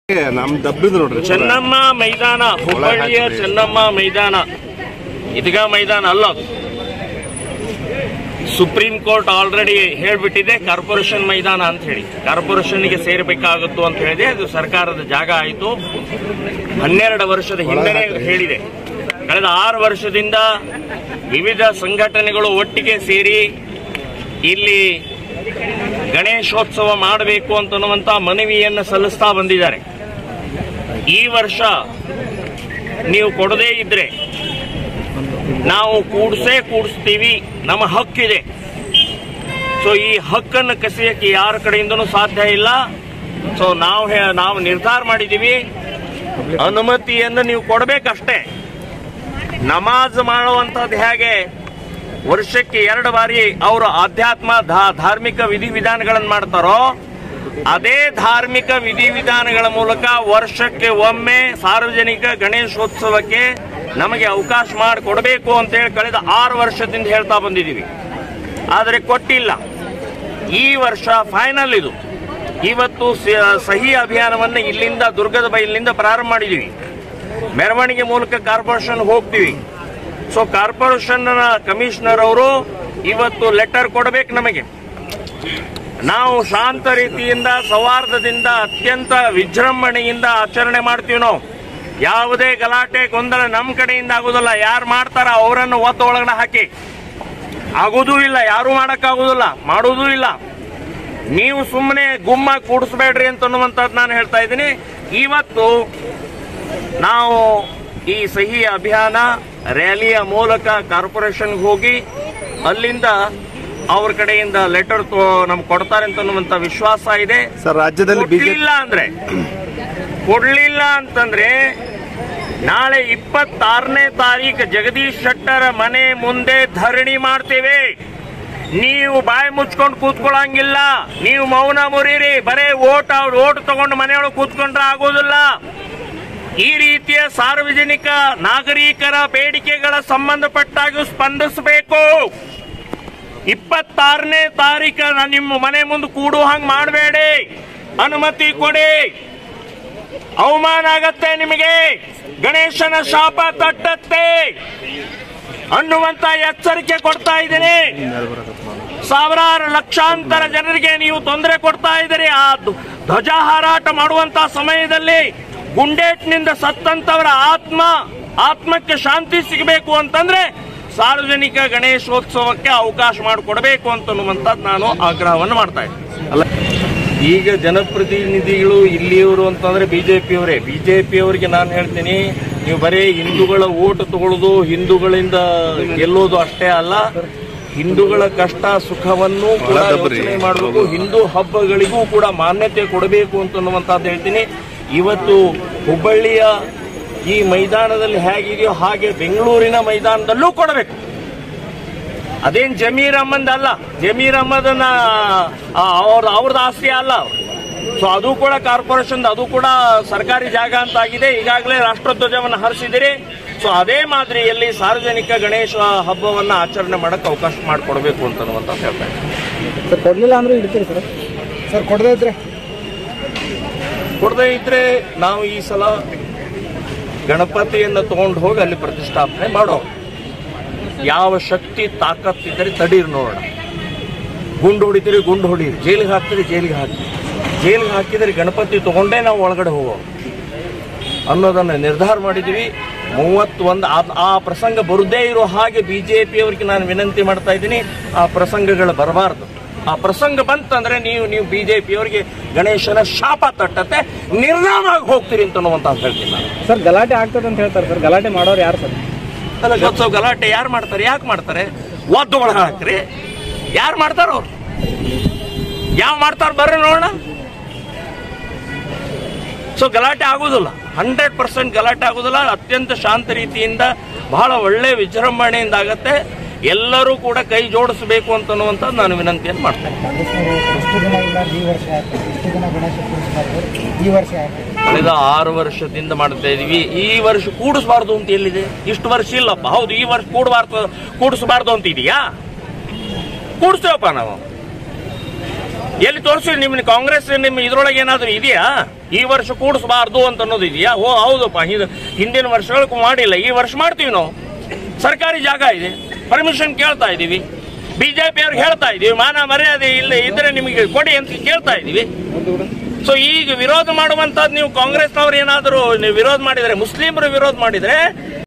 ನಮ್ ದಬ್ಬಿದ್ ನೋಡ್ರಿ ಚೆನ್ನಮ್ಮ ಮೈದಾನ ಹುಬ್ಬಳ್ಳಿಯ ಚೆನ್ನಮ್ಮ ಮೈದಾನ ಇದೀಗ ಮೈದಾನ ಅಲ್ಲ ಅದು. ಸುಪ್ರೀಂ ಕೋರ್ಟ್ ಆಲ್ರೆಡಿ ಹೇಳ್ಬಿಟ್ಟಿದೆ ಕಾರ್ಪೊರೇಷನ್ ಮೈದಾನ ಅಂತ ಹೇಳಿ ಕಾರ್ಪೊರೇಷನ್ಗೆ ಸೇರಬೇಕಾಗುತ್ತು ಅಂತ ಹೇಳಿದೆ ಅದು ಸರ್ಕಾರದ ಜಾಗ ಆಯಿತು ಹನ್ನೆರಡು ವರ್ಷದ ಹಿಂದೆನೇ ಹೇಳಿದೆ ಕಳೆದ ಆರು ವರ್ಷದಿಂದ ವಿವಿಧ ಸಂಘಟನೆಗಳು ಒಟ್ಟಿಗೆ ಸೇರಿ ಇಲ್ಲಿ ಗಣೇಶೋತ್ಸವ ಮಾಡಬೇಕು ಅಂತನ್ನುವಂತ ಮನವಿಯನ್ನು ಸಲ್ಲಿಸ್ತಾ ಬಂದಿದ್ದಾರೆ ಈ ವರ್ಷ ನೀವು ಕೊಡದೇ ಇದ್ರೆ ನಾವು ಕೂಡ್ಸೇ ಕೂಡಿಸ್ತೀವಿ ನಮ್ಮ ಹಕ್ಕಿದೆ ಸೊ ಈ ಹಕ್ಕನ್ನು ಕಸಿಯಕ್ಕೆ ಯಾರ ಕಡೆಯಿಂದನೂ ಸಾಧ್ಯ ಇಲ್ಲ ಸೊ ನಾವು ಹೇ- ನಾವು ನಿರ್ಧಾರ ಮಾಡಿದ್ದೀವಿ ಅನುಮತಿಯನ್ನು ನೀವು ಕೊಡಬೇಕಷ್ಟೇ ನಮಾಜ್ ಮಾಡುವಂಥದ್ದು ಹೇಗೆ ವರ್ಷಕ್ಕೆ ಎರಡು ಬಾರಿ ಅವರು ಆಧ್ಯಾತ್ಮ ಧಾ- ಧಾರ್ಮಿಕ ವಿಧಿವಿಧಾನಗಳನ್ನು ಮಾಡ್ತಾರೋ ಅದೇ ಧಾರ್ಮಿಕ ವಿಧಿವಿಧಾನಗಳ ಮೂಲಕ ವರ್ಷಕ್ಕೆ ಒಮ್ಮೆ ಸಾರ್ವಜನಿಕ ಗಣೇಶೋತ್ಸವಕ್ಕೆ ನಮಗೆ ಅವಕಾಶ ಮಾಡಿ ಕೊಡಬೇಕು ಅಂತೇಳಿ ಕಳೆದ ಆರು ವರ್ಷದಿಂದ ಹೇಳ್ತಾ ಬಂದಿದ್ದೀವಿ ಆದರೆ ಕೊಟ್ಟಿಲ್ಲ ಈ ವರ್ಷ ಫೈನಲ್ ಇದು ಇವತ್ತು ಸ- ಸಹಿ ಅಭಿಯಾನವನ್ನು ಇಲ್ಲಿಂದ ದುರ್ಗದ ಬೈಲಿನಿಂದ ಪ್ರಾರಂಭ ಮಾಡಿದ್ದೀವಿ ಮೆರವಣಿಗೆ ಮೂಲಕ ಕಾರ್ಪೊರೇಷನ್ ಹೋಗ್ತೀವಿ ಸೊ ಕಾರ್ಪೊರೇಷನ್ ಕಮಿಷನರ್ ಅವರು ಇವತ್ತು ಲೆಟರ್ ಕೊಡಬೇಕು ನಮಗೆ ನಾವು ಶಾಂತ ರೀತಿಯಿಂದ ಸೌಹಾರ್ದದಿಂದ ಅತ್ಯಂತ ವಿಜೃಂಭಣೆಯಿಂದ ಆಚರಣೆ ಮಾಡ್ತೀವಿ ನಾವು ಯಾವುದೇ ಗಲಾಟೆ ಗೊಂದಲ ನಮ್ಮ ಕಡೆಯಿಂದ ಆಗುದಿಲ್ಲ ಯಾರು ಮಾಡ್ತಾರ ಅವರನ್ನು ಒತ್ತ ಒಳಗಡೆ ಹಾಕಿ ಆಗುದೂ ಇಲ್ಲ ಯಾರು ಮಾಡಕ್ಕಾಗುದಿಲ್ಲ ಮಾಡುವುದೂ ಇಲ್ಲ ನೀವು ಸುಮ್ಮನೆ ಗುಮ್ಮ ಕೂಡಿಸ್ಬೇಡ್ರಿ ಅಂತ ಅನ್ನುವಂಥದ್ದು ನಾನು ಹೇಳ್ತಾ ಇದ್ದೀನಿ ಇವತ್ತು ನಾವು ಈ ಸಹಿ ಅಭಿಯಾನ ರ್ಯಾಲಿಯ ಮೂಲಕ ಕಾರ್ಪೊರೇಷನ್ಗೆ ಹೋಗಿ ಅಲ್ಲಿಂದ ಅವ್ರ ಕಡೆಯಿಂದ ಲೆಟರ್ ನಮ್ಗೆ ಕೊಡ್ತಾರೆ ಅಂತ ಅನ್ನುವಂಥ ವಿಶ್ವಾಸ ಇದೆ ಸರ್ ರಾಜ್ಯದಲ್ಲಿ ಬಿಜೆಪಿ ಕೊಡ್ಲಿಲ್ಲ ಅಂದ್ರೆ ಕೊಡ್ಲಿಲ್ಲ ಅಂತಂದ್ರೆ ನಾಳೆ ಇಪ್ಪತ್ತಾರನೇ ತಾರೀಕು ಜಗದೀಶ್ ಶೆಟ್ಟರ ಮನೆ ಮುಂದೆ ಧರಣಿ ಮಾಡ್ತೇವೆ ನೀವು ಬಾಯಿ ಮುಚ್ಕೊಂಡು ಕೂತ್ಕೊಳ್ಳಂಗಿಲ್ಲ ನೀವು ಮೌನ ಮುರೀರಿ ಬರೇ ಓಟ್ ಅವ್ರ ಓಟ್ ತಗೊಂಡು ಮನೆಯೊಳಗೆ ಕೂತ್ಕೊಂಡ್ರೆ ಆಗೋದಿಲ್ಲ ಈ ರೀತಿಯ ಸಾರ್ವಜನಿಕ ನಾಗರಿಕರ ಬೇಡಿಕೆಗಳ ಸಂಬಂಧಪಟ್ಟಾಗ ಸ್ಪಂದಿಸಬೇಕು ಇಪ್ಪತ್ತಾರನೇ ತಾರೀಕ ನಿಮ್ಮ ಮನೆ ಮುಂದೆ ಕೂಡು ಹಂಗ್ ಮಾಡಬೇಡಿ ಅನುಮತಿ ಕೊಡಿ ಅವಮಾನ ಆಗತ್ತೆ ನಿಮಗೆ ಗಣೇಶನ ಶಾಪ ತಟ್ಟತ್ತೆ ಅನ್ನುವಂತ ಎಚ್ಚರಿಕೆ ಕೊಡ್ತಾ ಇದ್ದೀನಿ ಸಾವಿರಾರು ಲಕ್ಷಾಂತರ ಜನರಿಗೆ ನೀವು ತೊಂದರೆ ಕೊಡ್ತಾ ಇದ್ದೀರಿ ಆ ಧ್ವ- ಧ್ವಜ ಹಾರಾಟ ಮಾಡುವಂತ ಸಮಯದಲ್ಲಿ ಗುಂಡೇಟ್ನಿಂದ ಸತ್ತಂತವರ ಆತ್ಮ ಆತ್ಮಕ್ಕೆ ಶಾಂತಿ ಸಿಗಬೇಕು ಅಂತಂದ್ರೆ ಸಾರ್ವಜನಿಕ ಗಣೇಶೋತ್ಸವಕ್ಕೆ ಅವಕಾಶ ಮಾಡಿಕೊಡ್ಬೇಕು ಅಂತನ್ನುವಂಥದ್ದು ನಾನು ಆಗ್ರಹವನ್ನು ಮಾಡ್ತಾ ಇದ್ದೀನಿ ಅಲ್ಲ ಈಗ ಜನಪ್ರತಿನಿಧಿಗಳು ಇಲ್ಲಿಯವರು ಅಂತಂದ್ರೆ ಬಿಜೆಪಿಯವರೇ ಬಿಜೆಪಿಯವರಿಗೆ ನಾನು ಹೇಳ್ತೀನಿ ನೀವು ಬರೀ ಹಿಂದೂಗಳ ಓಟ್ ತಗೊಳ್ಳೋದು ಹಿಂದೂಗಳಿಂದ ಗೆಲ್ಲೋದು ಅಷ್ಟೇ ಅಲ್ಲ ಹಿಂದೂಗಳ ಕಷ್ಟ ಸುಖವನ್ನು ಕೂಡ ಯೋಚನೆ ಮಾಡಬೇಕು ಹಿಂದೂ ಹಬ್ಬಗಳಿಗೂ ಕೂಡ ಮಾನ್ಯತೆ ಕೊಡಬೇಕು ಅಂತನ್ನುವಂಥದ್ದು ಹೇಳ್ತೀನಿ ಇವತ್ತು ಹುಬ್ಬಳ್ಳಿಯ ಈ ಮೈದಾನದಲ್ಲಿ ಹೇಗಿದೆಯೋ ಹಾಗೆ ಬೆಂಗಳೂರಿನ ಮೈದಾನದಲ್ಲೂ ಕೊಡಬೇಕು ಅದೇನ್ ಜಮೀರ್ ಅಹಮ್ಮದ್ ಅಲ್ಲ ಜಮೀರ್ ಅಹಮ್ಮದನ್ನ ಅವ್ರ ಅವ್ರದ್ದು ಆಸ್ತಿ ಅಲ್ಲ ಸೊ ಅದು ಕೂಡ ಕಾರ್ಪೊರೇಷನ್ ಅದು ಕೂಡ ಸರ್ಕಾರಿ ಜಾಗ ಅಂತ ಆಗಿದೆ ಈಗಾಗಲೇ ರಾಷ್ಟ್ರಧ್ವಜವನ್ನು ಹರಿಸಿದಿರಿ ಸೊ ಅದೇ ಮಾದರಿಯಲ್ಲಿ ಸಾರ್ವಜನಿಕ ಗಣೇಶ ಹಬ್ಬವನ್ನ ಆಚರಣೆ ಮಾಡಕ್ಕೆ ಅವಕಾಶ ಮಾಡಿಕೊಡ್ಬೇಕು ಅಂತನ್ನುವಂತ ಹೇಳ್ತಾ ಇದ್ದೀನಿ. ಸರ್ ಕೊಡ್ಲಿಲ್ಲ ಅಂದ್ರೆ ಇಡ್ತೀರಿ ಸರ್ ಸರ್ ಕೊಡದೇ ಇದ್ರೆ ಕೊಡದೇ ಇದ್ರೆ ನಾವು ಈ ಸಲ ಗಣಪತಿಯನ್ನು ತಗೊಂಡು ಹೋಗಿ ಅಲ್ಲಿ ಪ್ರತಿಷ್ಠಾಪನೆ ಮಾಡೋ ಯಾವ ಶಕ್ತಿ ತಾಕತ್ತಿದ್ದರೆ ತಡೀರಿ ನೋಡೋಣ ಗುಂಡು ಹೊಡಿತೀರಿ ಗುಂಡು ಹೊಡೀರಿ ಜೈಲಿಗೆ ಹಾಕ್ತೀರಿ ಜೈಲಿಗೆ ಹಾಕಿ ಜೈಲಿಗೆ ಹಾಕಿದರೆ ಗಣಪತಿ ತಗೊಂಡೇ ನಾವು ಒಳಗಡೆ ಹೋಗೋ ಅನ್ನೋದನ್ನು ನಿರ್ಧಾರ ಮಾಡಿದ್ದೀವಿ ಮೂವತ್ತೊಂದು ಆ- ಆ ಪ್ರಸಂಗ ಬರುದೇ ಇರೋ ಹಾಗೆ ಬಿಜೆಪಿಯವರಿಗೆ ನಾನು ವಿನಂತಿ ಮಾಡ್ತಾ ಇದ್ದೀನಿ ಆ ಪ್ರಸಂಗಗಳು ಬರಬಾರ್ದು ಆ ಪ್ರಸಂಗ ಬಂತಂದ್ರೆ ನೀವು ನೀವು ಬಿಜೆಪಿಯವರಿಗೆ ಗಣೇಶನ ಶಾಪ ತಟ್ಟತ್ತೆ ನಿರ್ನಾಮಾಗಿ ಹೋಗ್ತೀರಿ ಅಂತ ಅನ್ನುವಂತ ಹೇಳ್ತೀನಿ ನಾನು ಸರ್ ಗಲಾಟೆ ಆಗ್ತದೆ ಅಂತ ಹೇಳ್ತಾರೆ ಸರ್ ಗಲಾಟೆ ಮಾಡೋರು ಯಾರು ಸರ್ ಅಲ್ಲ ಗೊತ್ತೋ ಗಲಾಟೆ ಯಾರು ಮಾಡ್ತಾರೆ ಯಾಕೆ ಮಾಡ್ತಾರೆ ಒದ್ದು ಒಳಗೆ ಹಾಕ್ರಿ ಯಾರು ಮಾಡ್ತಾರ ಅವ್ರು ಯಾವ ಮಾಡ್ತಾರ ಬರ್ರಿ ನೋಡೋಣ ಸೊ ಗಲಾಟೆ ಆಗುದಿಲ್ಲ ಹಂಡ್ರೆಡ್ ಪರ್ಸೆಂಟ್ ಗಲಾಟೆ ಆಗುದಿಲ್ಲ ಅತ್ಯಂತ ಶಾಂತ ರೀತಿಯಿಂದ ಬಹಳ ಒಳ್ಳೆ ವಿಜೃಂಭಣೆಯಿಂದ ಆಗತ್ತೆ ಎಲ್ಲರೂ ಕೂಡ ಕೈ ಜೋಡಿಸಬೇಕು ಅಂತನ್ನುವಂಥದ್ದು ನಾನು ವಿನಂತಿಯನ್ನು ಮಾಡ್ತೇನೆ ಕಾಂಗ್ರೆಸ್ನವರು ಎಷ್ಟು ದಿನ ಇಲ್ಲ ಈ ವರ್ಷ ಆಯ್ತು ಎಷ್ಟು ದಿನ ಗಣೇಶ ಕೂರಿಸಬಾರ್ದು ಈ ವರ್ಷ ಆಯ್ತು ಕಳೆದ ಆರು ವರ್ಷದಿಂದ ಮಾಡ್ತಾ ಇದೀವಿ ಈ ವರ್ಷ ಕೂಡಿಸಬಾರ್ದು ಅಂತ ಎಲ್ಲಿದೆ ಇಷ್ಟು ವರ್ಷ ಇಲ್ಲಪ್ಪ ಹೌದು ಈ ವರ್ಷ ಕೂಡಬಾರ್ದು ಕೂಡಿಸಬಾರ್ದು ಅಂತ ಇದೆಯಾ ಕೂಡಿಸ್ತೇವಪ್ಪ ನಾವು ಎಲ್ಲಿ ತೋರಿಸಿ ನಿಮ್ಮ ಕಾಂಗ್ರೆಸ್ ನಿಮ್ಮ ಇದ್ರೊಳಗೆ ಏನಾದರೂ ಇದೆಯಾ ಈ ವರ್ಷ ಕೂಡಿಸಬಾರ್ದು ಅಂತ ಅನ್ನೋದು ಇದೆಯಾ ಓ ಹೌದಪ್ಪ ಇದು ಹಿಂದಿನ ವರ್ಷಗಳು ಮಾಡಿಲ್ಲ ಈ ವರ್ಷ ಮಾಡ್ತೀವಿ ನಾವು ಸರ್ಕಾರಿ ಜಾಗ ಇದೆ ಪರ್ಮಿಷನ್ ಕೇಳ್ತಾ ಇದೀವಿ ಬಿಜೆಪಿ ಅವ್ರಿಗೆ ಹೇಳ್ತಾ ಇದೀವಿ ಮಾನ ಮರ್ಯಾದೆ ಇಲ್ಲ ಇದ್ರೆ ನಿಮಗೆ ಕೊಡಿ ಅಂತ ಕೇಳ್ತಾ ಇದೀವಿ ಸೊ ಈಗ ವಿರೋಧ ಮಾಡುವಂತದ್ದು ನೀವು ಕಾಂಗ್ರೆಸ್ನವ್ರು ಏನಾದರೂ ನೀವು ವಿರೋಧ ಮಾಡಿದ್ರೆ ಮುಸ್ಲಿಮರು ವಿರೋಧ ಮಾಡಿದ್ರೆ